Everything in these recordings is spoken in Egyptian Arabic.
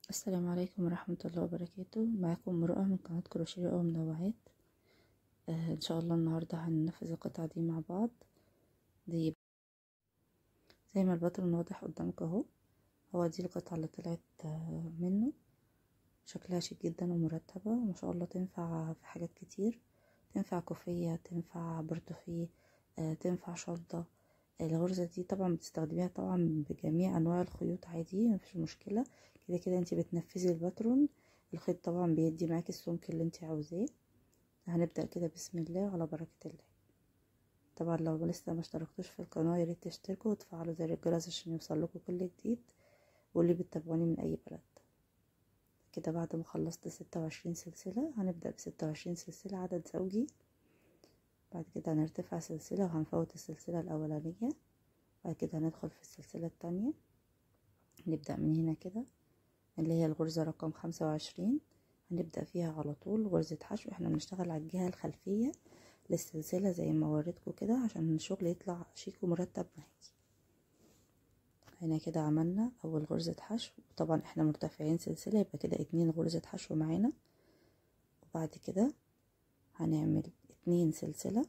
السلام عليكم ورحمة الله وبركاته معاكم رؤى من قناة كروشيه رؤى منوعات آه ان شاء الله النهاردة هننفذ القطعة دي مع بعض دي زي ما الباترن واضح قدامك اهو هو دي القطعة اللي طلعت آه منه شكلها شيك جدا ومرتبة وما شاء الله تنفع في حاجات كتير تنفع كوفية تنفع برتوفيه آه تنفع شنطة الغرزة دي طبعا بتستخدميها طبعا بجميع انواع الخيوط عادي مفيش مشكلة كده كده انت بتنفذي الباترون الخيط طبعا بيدي معاكي السمك اللي انت عاوزاه هنبدأ كده بسم الله على بركة الله طبعا لو لسه ما اشتركتوش في القناة ياريت تشتركوا وتفعلوا زر الجرس عشان يوصلكوا كل جديد واللي بتتابعوني من اي بلد كده بعد ما خلصت ستة وعشرين سلسلة هنبدأ بستة وعشرين سلسلة عدد زوجي بعد كده هنرتفع سلسلة وهنفوت السلسلة الأولانية بعد كده هندخل في السلسلة التانية نبدأ من هنا كده اللي هي الغرزة رقم خمسة وعشرين هنبدأ فيها على طول غرزة حشو احنا بنشتغل على الجهة الخلفية للسلسلة زي ما وريتكم كده عشان الشغل يطلع شيك ومرتب معاكي هنا كده عملنا أول غرزة حشو طبعا احنا مرتفعين سلسلة يبقى كده اتنين غرزة حشو معانا وبعد كده هنعمل اتنين سلسلة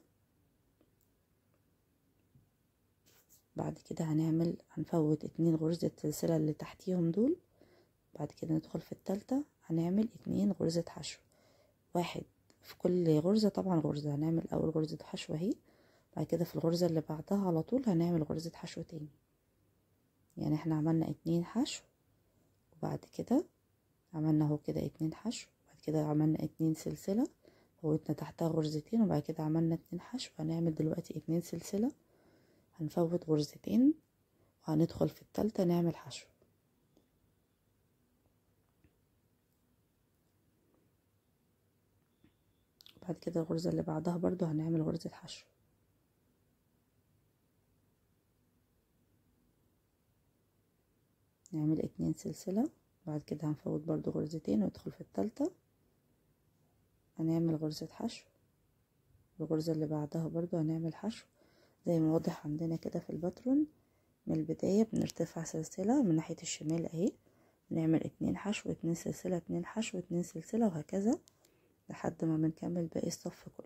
بعد كده هنعمل هنفوت اتنين غرزة سلسلة اللي تحتيهم دول بعد كده ندخل في التالتة هنعمل اتنين غرزة حشو واحد في كل غرزة طبعا غرزة هنعمل اول غرزة حشو اهي بعد كده في الغرزة اللي بعدها على طول هنعمل غرزة حشو تاني يعني احنا عملنا اتنين حشو وبعد كده عملنا اهو كده اتنين حشو بعد كده عملنا اتنين سلسلة فوتنا تحتها غرزتين وبعد كده عملنا اتنين حشو هنعمل دلوقتي اتنين سلسلة هنفوت غرزتين وهندخل في التالتة نعمل حشو بعد كده الغرزة اللي بعدها برضو هنعمل غرزة حشو نعمل اتنين سلسلة بعد كده هنفوت برضو غرزتين وندخل في التالتة هنعمل غرزة حشو الغرزة اللي بعدها برضو هنعمل حشو زي ما واضح عندنا كده في الباترون من البداية بنرتفع سلسلة من ناحية الشمال اهي نعمل اتنين حشو اتنين سلسلة اتنين حشو اتنين سلسلة وهكذا لحد ما بنكمل باقي الصف كله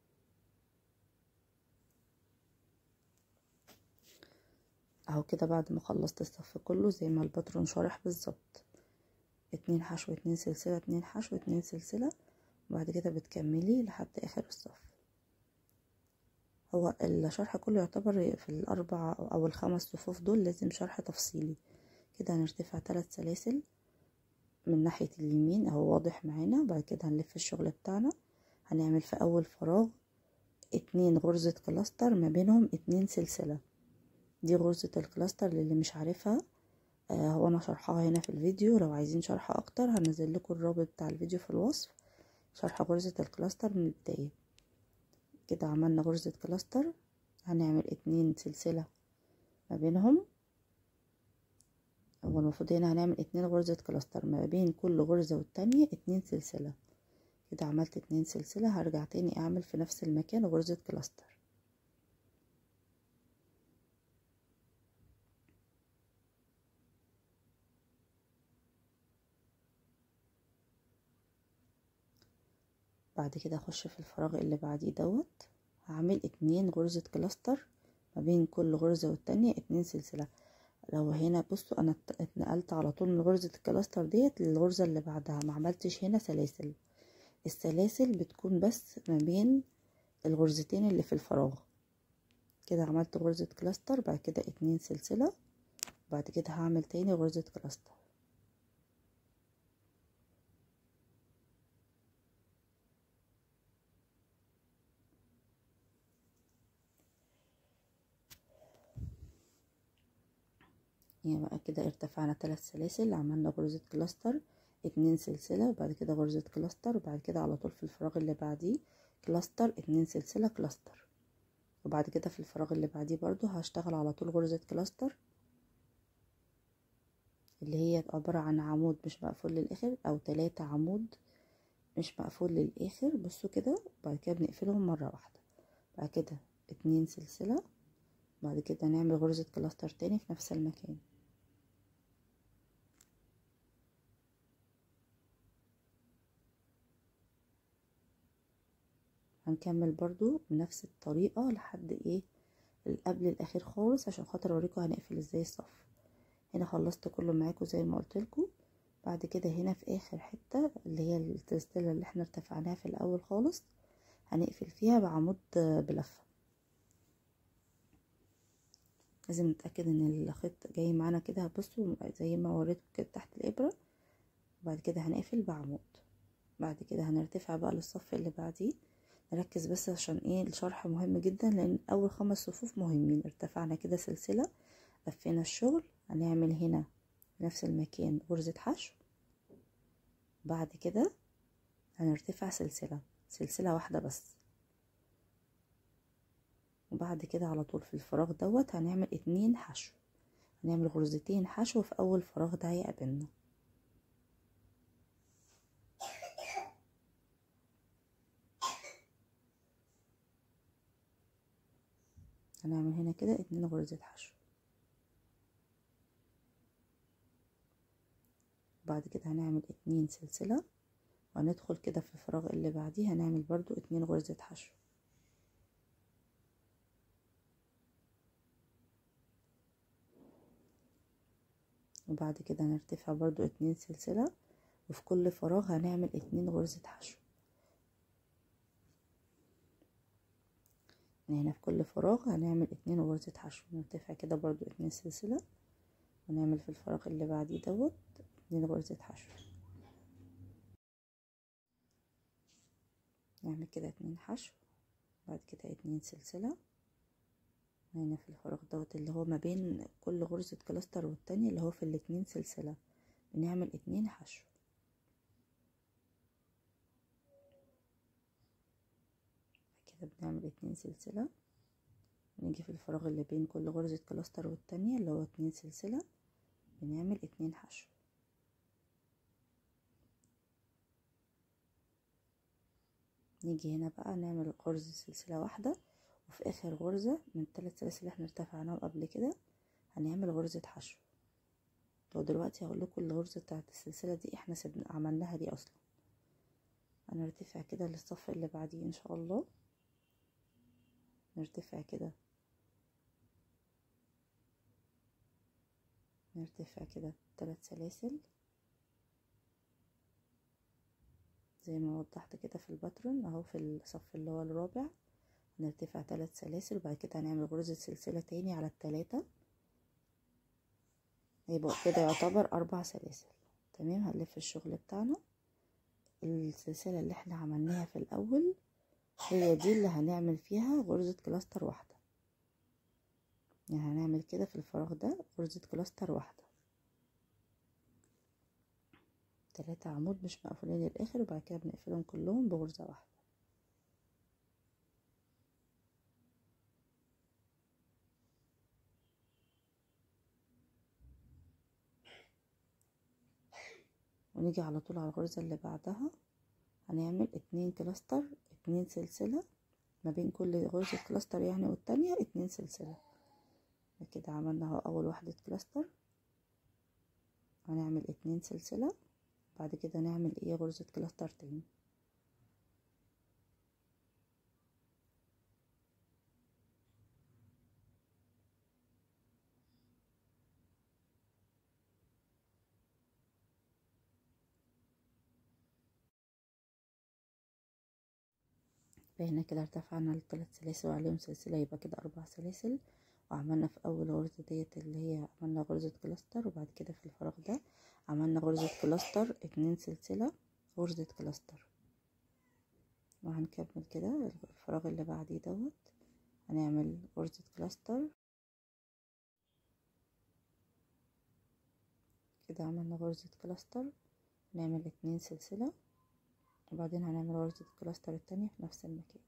اهو كده بعد ما خلصت الصف كله زي ما الباترون شارح بالظبط اتنين حشو اتنين سلسلة اتنين حشو اتنين سلسلة وبعد كده بتكملي لحد اخر الصف هو الشرح كله يعتبر في الاربع او الخمس صفوف دول لازم شرح تفصيلي كده هنرتفع ثلاث سلاسل من ناحية اليمين اهو واضح معانا وبعد كده هنلف الشغل بتاعنا هنعمل في اول فراغ اتنين غرزة كلاستر ما بينهم اتنين سلسلة دي غرزة الكلاستر للي مش عارفها آه هو انا شرحها هنا في الفيديو لو عايزين شرح اكتر هنزل لكم الرابط بتاع الفيديو في الوصف شرح غرزة الكلاستر من البداية كده عملنا غرزة كلاستر هنعمل اتنين سلسلة ما بينهم هو المفروض هنا هنعمل اتنين غرزة كلاستر ما بين كل غرزة والتانية اتنين سلسلة كده عملت اتنين سلسلة هرجع تاني اعمل في نفس المكان غرزة كلاستر بعد كده اخش في الفراغ اللي بعديه دوت هعمل اتنين غرزة كلاستر ما بين كل غرزة والتانية اتنين سلسلة لو هنا بصوا انا اتنقلت على طول من غرزة الكلاستر ديت للغرزة اللي بعدها ما عملتش هنا سلاسل السلاسل بتكون بس ما بين الغرزتين اللي في الفراغ كده عملت غرزة كلاستر بعد كده اتنين سلسلة بعد كده هعمل تاني غرزة كلاستر يعني بقى كده ارتفعنا ثلاث سلاسل عملنا غرزة كلاستر اتنين سلسلة وبعد كده غرزة كلاستر وبعد كده على طول في الفراغ اللي بعديه كلاستر اتنين سلسلة كلاستر وبعد كده في الفراغ اللي بعديه برضو هشتغل على طول غرزة كلاستر اللي هي عبارة عن عمود مش مقفول للآخر أو تلاتة عمود مش مقفول للآخر بصوا كده بعد كده بنقفلهم مرة واحدة بعد كده اتنين سلسلة بعد كده نعمل غرزة كلاستر تاني في نفس المكان هنكمل برضو بنفس الطريقة لحد ايه قبل الاخير خالص عشان خاطر اوريكم هنقفل ازاي الصف هنا خلصت كله معاكم زي ما قلت لكم بعد كده هنا في اخر حتة اللي هي التستيلة اللي احنا ارتفعناها في الاول خالص هنقفل فيها بعمود بلفة لازم نتأكد ان الخيط جاي معانا كده بصوا زي ما وريتكم كده تحت الابرة وبعد كده هنقفل بعمود بعد كده هنرتفع بقى للصف اللي بعديه نركز بس عشان ايه الشرح مهم جدا لان اول خمس صفوف مهمين ارتفعنا كده سلسلة لفينا الشغل هنعمل هنا في نفس المكان غرزة حشو بعد كده هنرتفع سلسلة سلسلة واحدة بس وبعد كده على طول في الفراغ دوت هنعمل اتنين حشو هنعمل غرزتين حشو في اول فراغ ده هيقابلنا هنعمل هنا كده اتنين غرزة حشو بعد كده هنعمل اتنين سلسلة وهندخل كده في الفراغ اللي بعديه هنعمل برضو اتنين غرزة حشو وبعد كده هنرتفع برضو اتنين سلسلة وفي كل فراغ هنعمل اتنين غرزة حشو هنا في كل فراغ هنعمل اتنين غرزة حشو نرتفع كده برضو اتنين سلسلة ونعمل في الفراغ اللي بعديه دوت اتنين غرزة حشو نعمل كده اتنين حشو بعد كده اتنين سلسلة هنا في الفراغ دوت اللي هو ما بين كل غرزة كلاستر والتانية اللي هو في الاتنين سلسلة بنعمل اتنين حشو كده بنعمل اتنين سلسلة ونيجي في الفراغ اللي بين كل غرزة كلاستر والتانية اللي هو اتنين سلسلة بنعمل اتنين حشو نيجي هنا بقى نعمل غرزة سلسلة واحدة وفي اخر غرزة من الثلاث سلاسل اللي احنا ارتفعناهم قبل كده هنعمل غرزة حشو لو دلوقتي هقول لكم الغرزة بتاعت السلسلة دي احنا سبنا عملناها دي اصلا هنرتفع كده للصف اللي بعديه ان شاء الله نرتفع كده نرتفع كده ثلاث سلاسل زي ما وضحت كده في الباترون اهو في الصف اللي هو الرابع نرتفع ثلاث سلاسل وبعد كده هنعمل غرزة سلسلة تاني على التلاتة هيبقى كده يعتبر اربع سلاسل تمام هنلف الشغل بتاعنا السلسلة اللي احنا عملناها في الاول هي دي اللي هنعمل فيها غرزة كلاستر واحدة يعني هنعمل كده في الفراغ ده غرزة كلاستر واحدة تلاتة عمود مش مقفولين للاخر وبعد كده بنقفلهم كلهم بغرزة واحدة ونيجي على طول على الغرزة اللي بعدها هنعمل اتنين كلاستر اتنين سلسلة ما بين كل غرزة كلاستر يعني والتانية اتنين سلسلة كده عملنا اهو اول واحدة كلاستر هنعمل اتنين سلسلة بعد كده نعمل ايه غرزة كلاستر تاني فهنا كده ارتفعنا لثلاث سلاسل وعليهم سلسلة يبقى كده أربع سلاسل وعملنا في أول غرزة ديت اللي هي عملنا غرزة كلاستر وبعد كده في الفراغ ده عملنا غرزة كلاستر اتنين سلسلة غرزة كلاستر وهنكمل كده الفراغ اللي بعديه دوت هنعمل غرزة كلاستر كده عملنا غرزة كلاستر نعمل اتنين سلسلة وبعدين هنعمل غرزة الكلاستر التانية في نفس المكان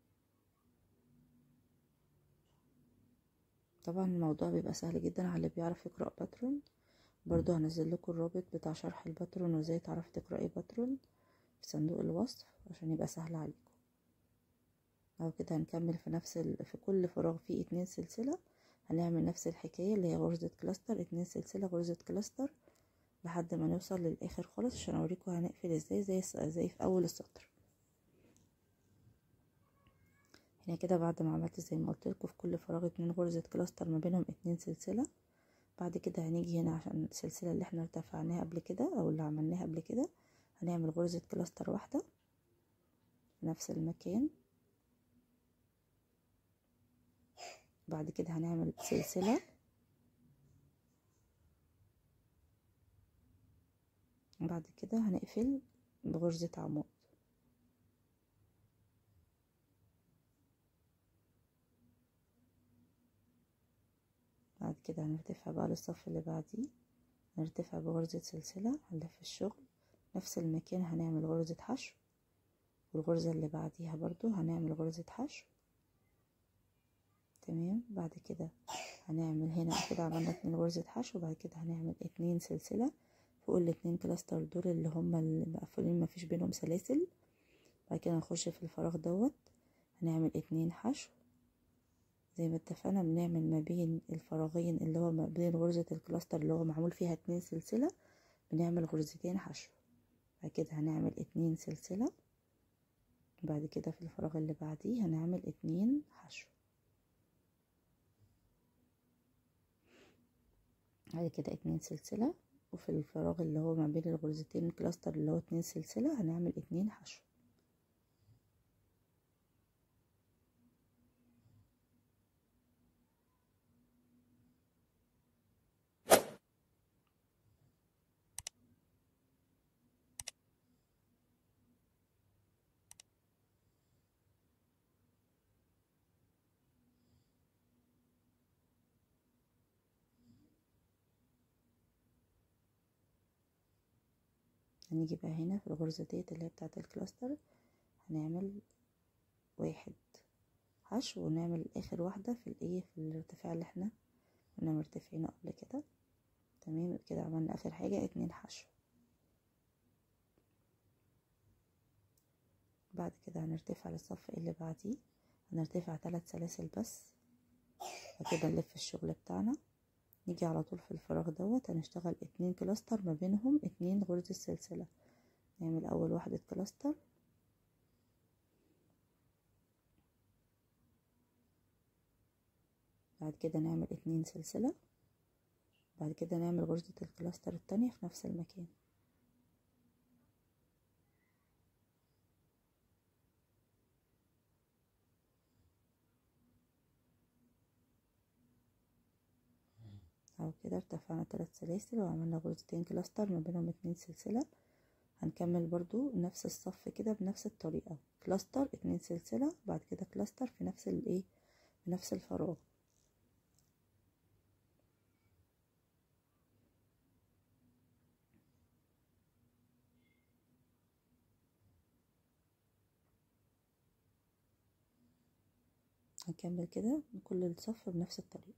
طبعا الموضوع بيبقى سهل جدا على اللي بيعرف يقرأ باترون برضو هنزل لكم الرابط بتاع شرح الباترون وازاي تعرفي تقرأي باترون في صندوق الوصف عشان يبقى سهل عليكم او كده هنكمل في نفس ال... في كل فراغ فيه اتنين سلسلة هنعمل نفس الحكاية اللي هي غرزة كلاستر اتنين سلسلة غرزة كلاستر لحد ما نوصل للاخر خالص عشان اوريكم هنقفل ازاي زي زي في اول السطر يعني كده بعد ما عملت زي ما قلت لكم في كل فراغ اتنين غرزة كلاستر ما بينهم اتنين سلسلة بعد كده هنيجي هنا عشان السلسلة اللي احنا ارتفعناها قبل كده او اللي عملناها قبل كده هنعمل غرزة كلاستر واحدة في نفس المكان بعد كده هنعمل سلسلة بعد كده هنقفل بغرزة عمود بعد كده هنرتفع بقى للصف اللي بعديه نرتفع بغرزة سلسلة هنلف الشغل نفس المكان هنعمل غرزة حشو والغرزة اللي بعديها برضو هنعمل غرزة حشو تمام بعد كده هنعمل هنا كده عملنا اتنين غرزة حشو وبعد كده هنعمل اتنين سلسلة فوق الاتنين كلاستر دول اللي هما اللي مقفولين مفيش بينهم سلاسل بعد كده نخش في الفراغ دوت هنعمل اتنين حشو زي ما اتفقنا بنعمل ما بين الفراغين اللي هو ما بين غرزة الكلاستر اللي هو معمول فيها اتنين سلسلة بنعمل غرزتين حشو بعد كده هنعمل اتنين سلسلة بعد كده في الفراغ اللي بعديه هنعمل اتنين حشو بعد كده اتنين سلسلة وفي الفراغ اللي هو ما بين الغرزتين كلاستر اللي هو اتنين سلسلة هنعمل اتنين حشو هنيجي بقى هنا في الغرزة ديت اللي هي بتاعة الكلاستر هنعمل واحد حشو ونعمل اخر واحدة في الايه في الارتفاع اللي احنا كنا مرتفعينه قبل كده تمام كده عملنا اخر حاجة اتنين حشو بعد كده هنرتفع للصف اللي بعديه هنرتفع ثلاث سلاسل بس بعد كده نلف الشغل بتاعنا نيجي على طول في الفراغ دوت هنشتغل اتنين كلاستر ما بينهم اتنين غرزة سلسلة نعمل اول واحدة كلاستر بعد كده نعمل اتنين سلسلة بعد كده نعمل غرزة الكلاستر التانية في نفس المكان اهو كده ارتفعنا ثلاث سلاسل وعملنا غرزتين كلاستر ما بينهم اتنين سلسلة هنكمل برضو نفس الصف كده بنفس الطريقة كلاستر اتنين سلسلة بعد كده كلاستر في نفس الايه في نفس الفراغ هنكمل كده كل الصف بنفس الطريقة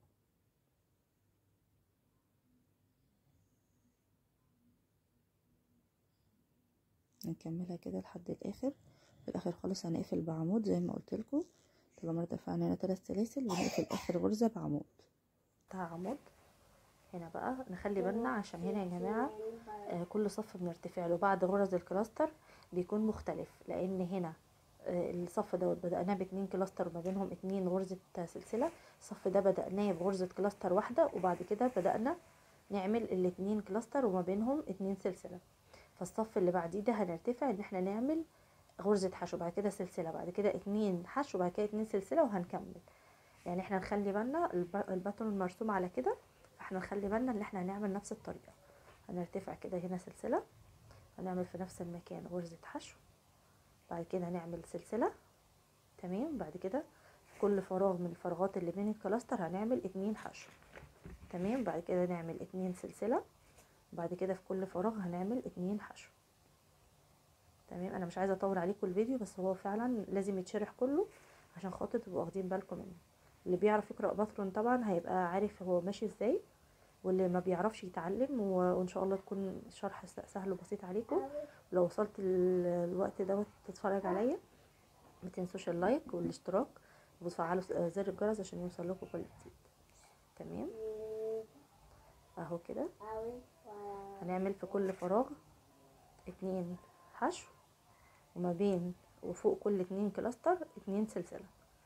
هنكملها كده لحد الاخر في الاخر خالص هنقفل بعمود زي ما قلت لكم طالما ارتفعنا هنا ثلاث سلاسل ونقفل اخر غرزه بعمود بتاع عمود هنا بقى نخلي بالنا عشان هنا يا جماعه آه كل صف بنرتفع له بعد غرز الكلاستر بيكون مختلف لان هنا آه الصف دوت بدأناه باتنين كلاستر ما بينهم اتنين غرزة سلسلة الصف ده بدأناه بغرزة كلاستر واحدة وبعد كده بدأنا نعمل الاتنين كلاستر وما بينهم اتنين سلسلة فالصف اللي بعديه ده هنرتفع ان احنا نعمل غرزة حشو بعد كده سلسلة بعد كده اتنين حشو بعد كده اتنين سلسلة وهنكمل يعني احنا نخلي بالنا الباترن مرسوم على كده فاحنا نخلي بالنا ان احنا هنعمل نفس الطريقة هنرتفع كده هنا سلسلة هنعمل في نفس المكان غرزة حشو بعد كده هنعمل سلسلة تمام بعد كده كل فراغ من الفراغات اللي بين الكلاستر هنعمل اتنين حشو تمام بعد كده نعمل اتنين سلسلة بعد كده في كل فراغ هنعمل اتنين حشو تمام انا مش عايزه اطول عليكم الفيديو بس هو فعلا لازم يتشرح كله عشان خاطر تبقوا واخدين بالكم منه اللي بيعرف يقرا باترون طبعا هيبقى عارف هو ماشي ازاي واللي ما بيعرفش يتعلم وان شاء الله تكون شرح سهل وبسيط عليكم لو وصلت الوقت دوت تتفرج عليا ما تنسوش اللايك والاشتراك وتفعلوا زر الجرس عشان يوصل لكم كل جديد تمام اهو كده هنعمل في كل فراغ اتنين حشو وما بين وفوق كل اتنين كلاستر اتنين سلسلة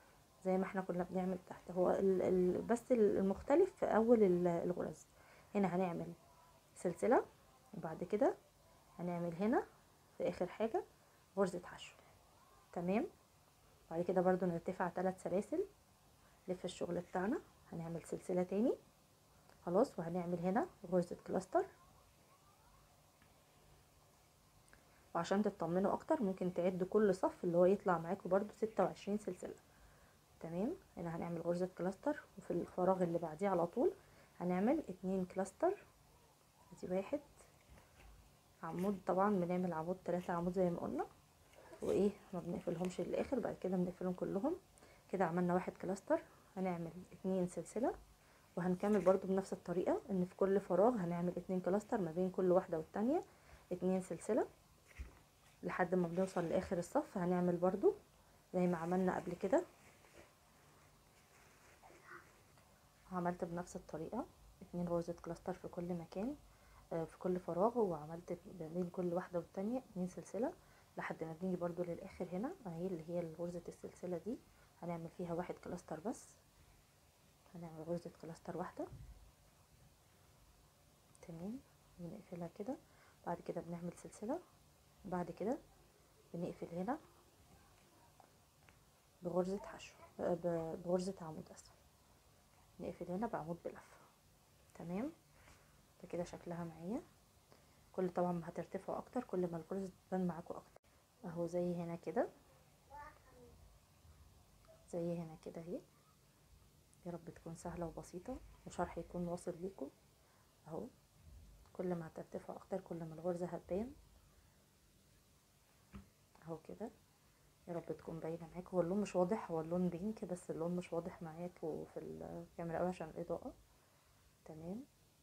زي ما احنا كنا بنعمل تحت هو ال ال بس المختلف في اول ال- الغرز هنا هنعمل سلسلة وبعد كده هنعمل هنا في اخر حاجة غرزة حشو تمام بعد كده برضو نرتفع ثلاث سلاسل نلف الشغل بتاعنا هنعمل سلسلة تاني خلاص وهنعمل هنا غرزة كلاستر وعشان تطمنوا اكتر ممكن تعدوا كل صف اللي هو يطلع معاكم برضو ستة وعشرين سلسلة تمام هنا هنعمل غرزة كلاستر وفي الفراغ اللي بعديه على طول هنعمل اتنين كلاستر ادي واحد عمود طبعا بنعمل عمود تلاتة عمود زي ما قلنا وايه ما بنقفلهمش للاخر بعد كده بنقفلهم كلهم كده عملنا واحد كلاستر هنعمل اتنين سلسلة وهنكمل برضو بنفس الطريقة ان في كل فراغ هنعمل اتنين كلاستر ما بين كل واحدة والتانية اتنين سلسلة لحد ما بنوصل لاخر الصف هنعمل برضو زي ما عملنا قبل كده عملت بنفس الطريقة اتنين غرزة كلاستر في كل مكان آه، في كل فراغ وعملت ما بين كل واحدة والتانية اتنين سلسلة لحد ما بنيجي برضو للاخر هنا اهي اللي هي غرزة السلسلة دي هنعمل فيها واحد كلاستر بس هنعمل غرزة كلاستر واحدة تمام بنقفلها كده بعد كده بنعمل سلسلة بعد كده بنقفل هنا بغرزة حشو آه، ب- بغرزة عمود اسفل نقفل هنا بعمود بلفة تمام ده كده شكلها معايا كل طبعا ما هترتفعوا اكتر كل ما الغرزة تبان معاكم اكتر اهو زي هنا كده زي هنا كده اهي يا رب تكون سهلة وبسيطة وشرح يكون واصل ليكم اهو كل ما هترتفع اكتر كل ما الغرزة هتبان اهو كده يا رب تكون باينة معاكم هو اللون مش واضح هو اللون بينك بس اللون مش واضح معاكم في الكاميرا قوي عشان الاضاءة تمام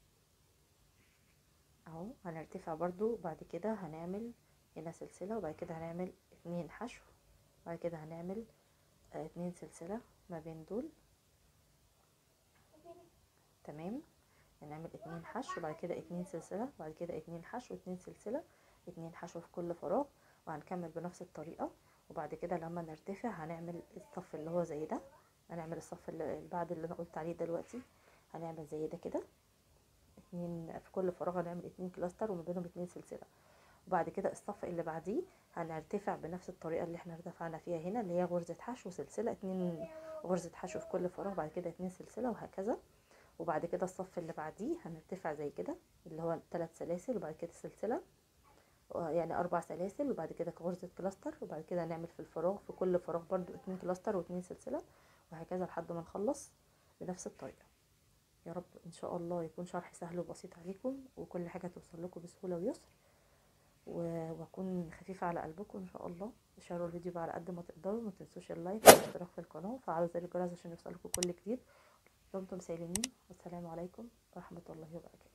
اهو هنرتفع برضو بعد كده هنعمل هنا سلسلة وبعد كده هنعمل اتنين حشو بعد كده هنعمل اه اتنين سلسلة ما بين دول تمام هنعمل اتنين حشو بعد كده اتنين سلسلة بعد كده اتنين حشو اتنين سلسلة اتنين حشو في كل فراغ وهنكمل بنفس الطريقة وبعد كده لما نرتفع هنعمل الصف اللي هو زي ده هنعمل الصف اللي بعد اللي انا قلت عليه دلوقتي هنعمل زي ده كده اتنين في كل فراغ هنعمل اتنين كلاستر وما بينهم اتنين سلسلة وبعد كده الصف اللي بعديه هنرتفع بنفس الطريقة اللي احنا ارتفعنا فيها هنا اللي هي غرزة حشو سلسلة اتنين غرزة حشو في كل فراغ بعد كده اتنين سلسلة وهكذا وبعد كده الصف اللي بعديه هنرتفع زي كده اللي هو ثلاث سلاسل وبعد كده سلسلة يعني اربع سلاسل وبعد كده غرزة كلاستر وبعد كده هنعمل في الفراغ في كل فراغ برضو اتنين كلاستر واتنين سلسلة وهكذا لحد ما نخلص بنفس الطريقة يا رب ان شاء الله يكون شرح سهل وبسيط عليكم وكل حاجة توصل لكم بسهولة ويسر و- واكون خفيفة على قلبكم ان شاء الله شاروا الفيديو بقى على قد ما تقدروا ما تنسوش اللايك والاشتراك في القناة وفعلوا زر الجرس عشان يوصلكم كل جديد دمتم سالمين والسلام عليكم ورحمة الله وبركاته